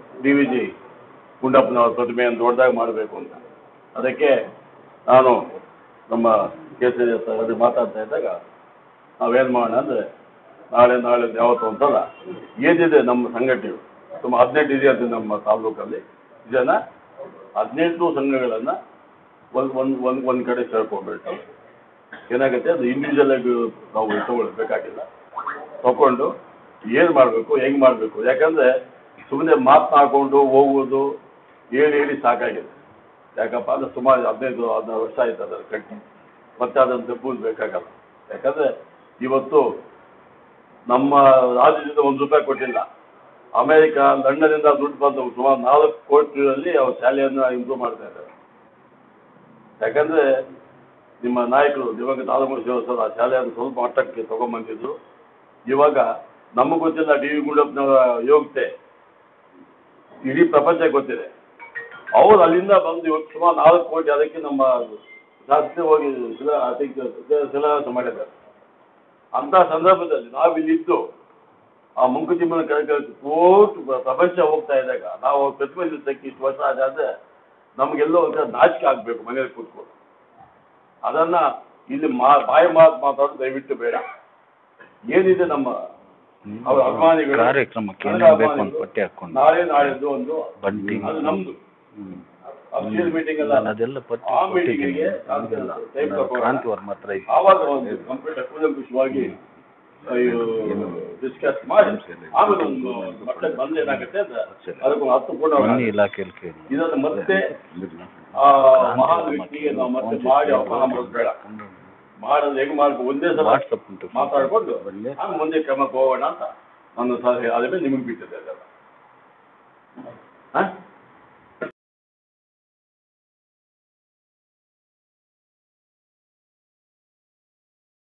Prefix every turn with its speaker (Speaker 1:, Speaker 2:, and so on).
Speaker 1: D V G ಗುಂಡಪ್ಪನವರ ಪ್ರತಿಮೆಯನ್ನು ದೊಡ್ಡದಾಗಿ ಮಾಡಬೇಕು ಅಂತ ಅದಕ್ಕೆ ನಾನು ನಮ್ಮ ಕೆ ಸಿ ಅಲ್ಲಿ ಮಾತಾಡ್ತಾ ಇದ್ದಾಗ ನಾವೇನು ಮಾಡೋಣ ಅಂದರೆ ನಾಳೆ ನಾಳೆ ಯಾವತ್ತು ಅಂತಲ್ಲ ಏನಿದೆ ನಮ್ಮ ಸಂಘಟನೆಗಳು ತುಂಬ ಹದಿನೆಂಟು ಇದೆ ಅಂತ ನಮ್ಮ ತಾಲೂಕಲ್ಲಿ ಇದನ್ನು ಹದಿನೆಂಟು ಸಂಘಗಳನ್ನು ಒಂದು ಒಂದು ಒಂದು ಒಂದು ಕಡೆ ಸೇರ್ಕೊಂಡ್ಬಿಟ್ಟು ಏನಾಗುತ್ತೆ ಅದು ಇಂಡಿವಿಜುವಲ್ ಆಗಿ ನಾವು ತಗೊಳ್ಬೇಕಾಗಿಲ್ಲ ತಗೊಂಡು ಏನು ಮಾಡಬೇಕು ಹೆಂಗೆ ಮಾಡಬೇಕು ಯಾಕಂದರೆ ಸುಮ್ಮನೆ ಮಾತನಾಡ್ಕೊಂಡು ಹೋಗುವುದು ಹೇಳಿ ಹೇಳಿ ಸಾಕಾಗಿದೆ ಯಾಕಪ್ಪ ಅಂದ್ರೆ ಸುಮಾರು ಹದಿನೈದು ಹದಿನಾರು ವರ್ಷ ಆಯ್ತು ಅದರ ಕಟ್ಟಿ ಮತ್ತೆ ಅದನ್ನು ತೆಪ್ಪುದು ಬೇಕಾಗಲ್ಲ ಯಾಕಂದರೆ ಇವತ್ತು ನಮ್ಮ ರಾಜ್ಯದಿಂದ ಒಂದು ರೂಪಾಯಿ ಕೊಟ್ಟಿಲ್ಲ ಅಮೇರಿಕ ಲಂಡನ್ನಿಂದ ದುಡ್ಡು ಬಂದು ಸುಮಾರು ನಾಲ್ಕು ಕೋಟಿಯಲ್ಲಿ ಅವ್ರ ಶಾಲೆಯನ್ನು ಇಂಪ್ರೂವ್ ಮಾಡ್ತಾ ಇದ್ದಾರೆ ಯಾಕಂದರೆ ನಿಮ್ಮ ನಾಯಕರು ದಿವಂಗತ ಆಲಮೂರು ಶಿವಸರ ಆ ಶಾಲೆಯನ್ನು ಸ್ವಲ್ಪ ಮಟ್ಟಕ್ಕೆ ತಗೊಂಬಂದಿದ್ರು ಇವಾಗ ನಮಗೆ ಗೊತ್ತಿಲ್ಲ ಡಿ ವಿ ಗುಂಡಪ್ಪನವರ ಯೋಗ್ಯತೆ ಇಡೀ ಪ್ರಪಂಚಕ್ಕೆ ಗೊತ್ತಿದೆ ಅವ್ರು ಅಲ್ಲಿಂದ ಬಂದು ಇವತ್ತು ಸುಮಾರು ನಾಲ್ಕು ಕೋಟಿ ಅದಕ್ಕೆ ನಮ್ಮ ಶಾಸ್ತ್ರಿ ಹೋಗಿ ಶಿಲಾ ಶಿಲಾನ್ಯಾಸ ಮಾಡಿದ್ದಾರೆ ಅಂಥ ಸಂದರ್ಭದಲ್ಲಿ ನಾವು ಇಲ್ಲಿದ್ದು ಆ ಮುಂಕುತಿಮ್ಮನ ಕೆಳಗೆ ಕೋಟ್ ಪ್ರಪಂಚ ಹೋಗ್ತಾ ಇದ್ದಾಗ ನಾವು ಪ್ರತಿಮೆ ನಿಲ್ಸಕ್ಕೆ ಇಷ್ಟು ವರ್ಷ ಆದ್ರೆ ನಮಗೆಲ್ಲೋ ಒಂಥರ ನಾಚಿಕೆ ಆಗಬೇಕು ಮನೇಲಿ ಕೂತ್ಕೊಂಡು ಅದನ್ನ ಇಲ್ಲಿ ಮಾ ಬಾಯಿ ಮಾತು ಮಾತಾಡೋದು ದಯವಿಟ್ಟು ಬೇಡ ಏನಿದೆ ನಮ್ಮ ಅವ್ರ ಅಭಿಮಾನಿಗಳು
Speaker 2: ಕಾರ್ಯಕ್ರಮಕ್ಕೆ
Speaker 1: ನನಗೆ
Speaker 2: ಏನೇನು ಬೇಕು ಅಂತ
Speaker 1: ಅಭಿಮಾನಿಗಳು
Speaker 2: ಪಟ್ಟಿ ಹಾಕೊಂಡು
Speaker 1: ನಾಳೆ ನಾಳೆದ್ದು ಒಂದು
Speaker 2: ಬಂಟಿ
Speaker 1: ಅದು ನಮ್ದು
Speaker 2: ಹ್ಮ್.
Speaker 1: ಅಫಿಷಿಯಲ್ ಮೀಟಿಂಗ್ ಎಲ್ಲ
Speaker 2: ನಾನು ಅದೆಲ್ಲ ಪಟ್ಟಿ
Speaker 1: ಆ
Speaker 2: ಕೊಟ್ಟಿದ್ದೀನಿ
Speaker 1: ಮೀಟಿಂಗಿಗೆ ಅದೆಲ್ಲ ಟೈಮ್ ತಗೊಂಡು
Speaker 2: ಕ್ರಾಂತಿ ವರ್ಮ ಹತ್ರ ಇದೆ
Speaker 1: ಆವಾಗ ಒಂದು ಕಂಪ್ಲೀಟ್ ಕೂಲಂಕುಷವಾಗಿ ಡಿಸ್ಕಸ್ ಮಾಡಿ ಆಮೇಲೆ ಒಂದು ಮಟ್ಟಕ್ಕೆ ಬಂದ್ರೆ ಏನಾಗುತ್ತೆ ಅಂತ ಅದಕ್ಕೊಂದು ಹತ್ತು ಫೋಟೋ
Speaker 2: ಬನ್ನಿ ಇಲಾಖೆಯಲ್ಲಿ ಕೇಳಿ
Speaker 1: ಇದನ್ನು ಮತ್ತೆ ಆ ಮಹಾನ್ ವ್ಯಕ್ತಿಗೆ ನಾವು ಮತ್ತೆ ಮಾಡಿ ಅವಮಾನ ಮಾಡೋದು ಬೇಡ ಮಾಡೋದು ಹೆಂಗ್ ಮಾಡ್ಬೇಕು ಒಂದೇ ಸಲ
Speaker 2: ವಾಟ್ಸಪ್ ಉಂಟು
Speaker 1: ಮಾತಾಡ್ಕೊಂಡು ಆಮೇಲೆ ಮುಂದೆ ಕ್ರಮಕ್ಕೆ ಹೋಗೋಣ ಅಂತ ನನ್ನ ಸಲಹೆ ಆದ ಮೇಲೆ ನಿಮಗೆ ಬಿಟ್ಟಿದೆ ಅದೆಲ್ಲ